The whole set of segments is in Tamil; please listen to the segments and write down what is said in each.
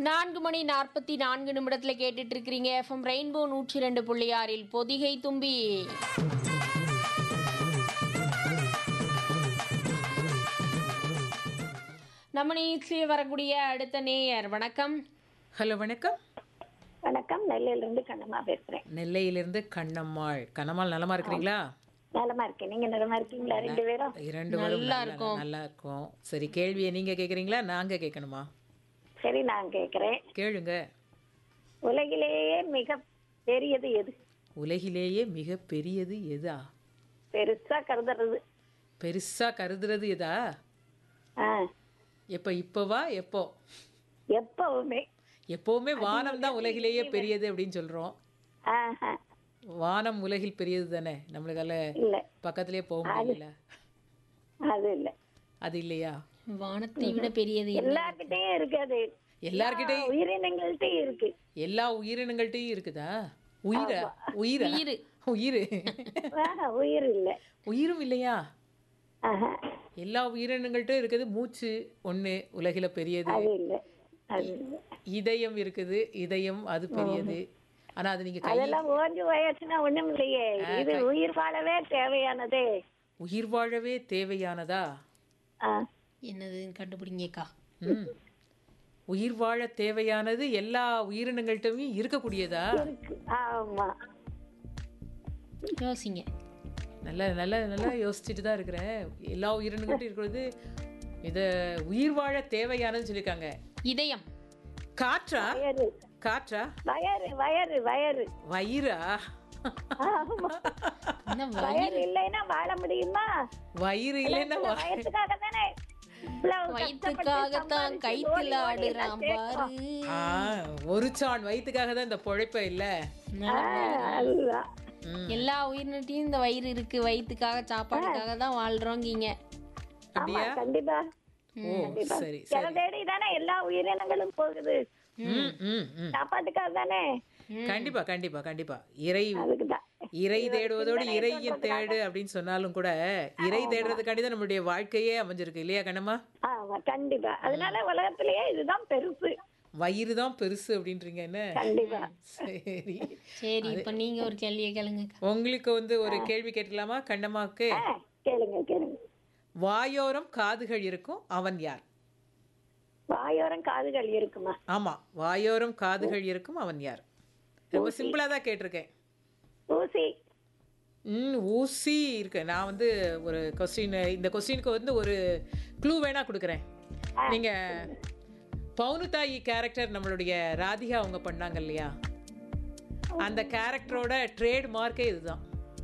நான்கு மணி நாற்பத்தி நான்கு நிமிடத்துல கேட்டுட்டு இருக்கிறீங்க எஃப்எம் ரெயின்போ நூற்றி ரெண்டு புள்ளி ஆறில் பொதிகை தும்பி நம்ம நிகழ்ச்சியில் வரக்கூடிய அடுத்த நேயர் வணக்கம் ஹலோ வணக்கம் வணக்கம் நெல்லையில இருந்து கண்ணம்மா பேசுறேன் நெல்லையிலிருந்து கண்ணம்மாள் கண்ணம்மாள் நலமா இருக்கிறீங்களா நலமா இருக்கேன் நீங்க நலமா இருக்கீங்களா ரெண்டு பேரும் இரண்டு பேரும் நல்லா நல்லா இருக்கும் சரி கேள்வியை நீங்க கேக்குறீங்களா நாங்க கேட்கணுமா சரி நான் கேக்குறேன் கேளுங்க உலகிலேயே மிக பெரியது எது உலகிலேயே மிக பெரியது எதா பெருசா கருதுறது பெருசா கருதுறது எதா ஆ, எப்ப இப்பவா எப்போ எப்பவுமே எப்பவுமே வானம் தான் உலகிலேயே பெரியது அப்படின்னு சொல்றோம் ஆஹா, வானம் உலகில் பெரியது தானே நம்மளுக்கால இல்ல பக்கத்திலேயே போக முடியல அது இல்ல அது இல்லையா வானத்தை விட பெரியது என்ன? எல்லார்கிட்டயும் இருக்கு அது எல்லார்கிட்டயும் உயிரினங்கள்ட்டயும் இருக்கு எல்லா உயிரினங்கள்ட்டையும் இருக்குதா உயிரா உயிரா உயிரு. உயிர் ஆஹா, உயிர் இல்ல உயிரும் இல்லையா ஆஹா, எல்லா உயிரினங்கள்ட்டும் இருக்குது மூச்சு ஒண்ணு உலகில பெரியது அது இல்ல அது இல்ல இதயம் இருக்குது இதயம் அது பெரியது ஆனா அது நீங்க கை அதெல்லாம் ஓஞ்சு போயாச்சுன்னா ஒண்ணும் இல்லையே இது உயிர் வாழவே தேவையானதே உயிர் வாழவே தேவையானதா ஆ, என்னதுன்னு கண்டுபிடிங்கக்கா ம் உயிர் வாழ தேவையானது எல்லா உயிரினங்கள்ட்டும் இருக்கக்கூடியதா இருக்கு ஆமா யோசிங்க நல்ல நல்ல நல்லா யோசிச்சுட்டு தான் இருக்கிறேன் எல்லா உயிரினங்கள்ட்டும் இருக்கிறது இத உயிர் வாழ தேவையானதுன்னு சொல்லியிருக்காங்க இதயம் காற்றா வயறு காற்றா வயறு வயறு வயறு வயிறா ஆமா என்ன வ- வயறு இல்லைன்னா வாழ முடியுமா வயிறு இல்லைன்னா வா- வயசுக்காக தானே இவ்வளவு வயிற்றுக்காகத்தான் கஷ்டப்பட்டு கைத்துல ஓடி ஓடி ஆடுறான் எல்லாம் பாரு ஆ, ஒரு சான் வயிற்றுக்காக தான் இந்த பொழைப்ப இல்ல ஆ, அதுதான் ம், எல்லா உயிரினத்தையும் இந்த வயிறு இருக்கு வயிற்றுக்காக சாப்பாடுக்காக தான் வாழ்றோங்கீங்க ஆமா அப்படியா கண்டிப்பா ஓ சரி சில சரி தேடி தானே எல்லா உயிரினங்களும் போகுது ம், ம், ம். சாப்பாட்டுக்காக தானே கண்டிப்பா கண்டிப்பா கண்டிப்பா இறை அதுக்குதான் இறை தேடுவதோடு இறையும் தேடு அப்படின்னு சொன்னாலும் கூட இறை தேடுறதுக்காண்டி தான் நம்மளுடைய வாழ்க்கையே அமைஞ்சிருக்கு இல்லையா கண்ணம்மா ஆமா கண்டிப்பா அதனால உலகத்திலேயே இதுதான் பெருசு வயிறு தான் பெருசு அப்படின்றீங்க என்ன கண்டிப்பா சரி சரி இப்ப நீங்க ஒரு கேள்வியை கேளுங்கக்கா உங்களுக்கு வந்து ஒரு கேள்வி கேட்கலாமா கண்ணம்மாவுக்கு ஆ, கேளுங்க கேளுங்க வாயோரம் காதுகள் இருக்கும் அவன் யார் வாயோரம் காதுகள் இருக்குமா ஆமா வாயோரம் காதுகள் இருக்கும் அவன் யார் ரொம்ப சிம்பிளா தான் கேட்டிருக்கேன் ஊசி ம் ஊசி இருக்கு நான் வந்து ஒரு கொஸ்டின் இந்த கொஸ்டினுக்கு வந்து ஒரு க்ளூ வேணா கொடுக்குறேன் நீங்க பவுனுதாயி கேரக்டர் நம்மளுடைய ராதிகா அவங்க பண்ணாங்க இல்லையா அந்த கேரக்டரோட ட்ரேட் மார்க்கே இதுதான்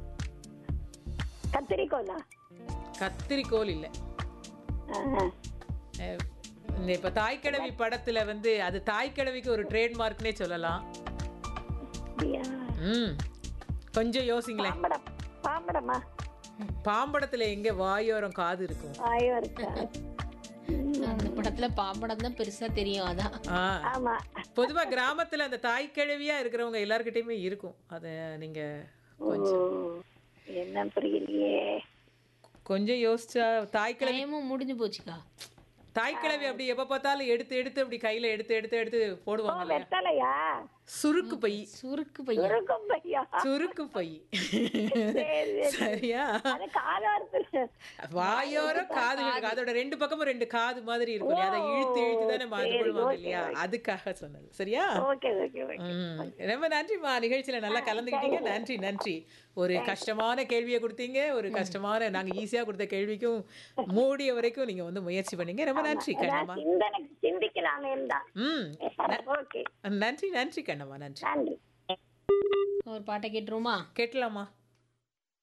கத்திரிக்கோலா கத்திரிக்கோல் இல்லை ஆஹா. அஹ், இந்த இப்போ தாய்க்கிழவி படத்துல வந்து அது தாய்க்கிழவிக்கு ஒரு ட்ரேட் மார்க்னே சொல்லலாம் அப்படியா? ம் கொஞ்சம் யோசிங்களேன் பாம்படம் பாம்படமா பாம்படத்துல எங்க வாயோரம் காது இருக்கும் வாயோ இருக்கா அந்த படத்துல பாம்படம் தான் பெருசா தெரியும் அதான் ஆ ஆமா பொதுவா கிராமத்துல அந்த தாய்க்கிழவியா இருக்கிறவங்க எல்லார்கிட்டயுமே இருக்கும் அத நீங்க ஓ என்ன புரியலையே கொஞ்சம் யோசிச்சா தாய்க்கிழவி டைமும் முடிஞ்சு போச்சுக்கா தாய்க்கிழவி அப்படி எப்ப பார்த்தாலும் எடுத்து எடுத்து அப்படி கையில எடுத்து எடுத்து எடுத்து போடுவாங்க இல்லையா? வெத்தலையா சுருக்கு பை சுருக்கு பையன் இருக்கும் பையா சுருக்கு பை சரி, சரியா அது காலவரத்துல வாயோரம் காதுகள் இருக்கு. அதோட ரெண்டு பக்கமும் ரெண்டு காது மாதிரி இருக்கும் இல்லையா? அதை இழுத்து இழுத்து தானே மாதிரி போடுவாங்க இல்லையா அதுக்காக சொன்னது சரியா ஓகே ஓகே ஓகே ம். ரொம்ப நன்றிம்மா நிகழ்ச்சியில நல்லா கலந்துக்கிட்டீங்க நன்றி நன்றி ஒரு கஷ்டமான கேள்வியை கொடுத்தீங்க ஒரு கஷ்டமான நாங்க ஈஸியா கொடுத்த கேள்விக்கும் மூடிய வரைக்கும் நீங்க வந்து முயற்சி பண்ணீங்க ரொம்ப நன்றி கண்ணம்மா சிந்தனை சிந்திக்கலாமே தான் ம் ஓகே நன்றி நன்றி கண்ணம்மா நன்றி நன்றி ஒரு பாட்டை கேட்டுருமா கேட்டலாமா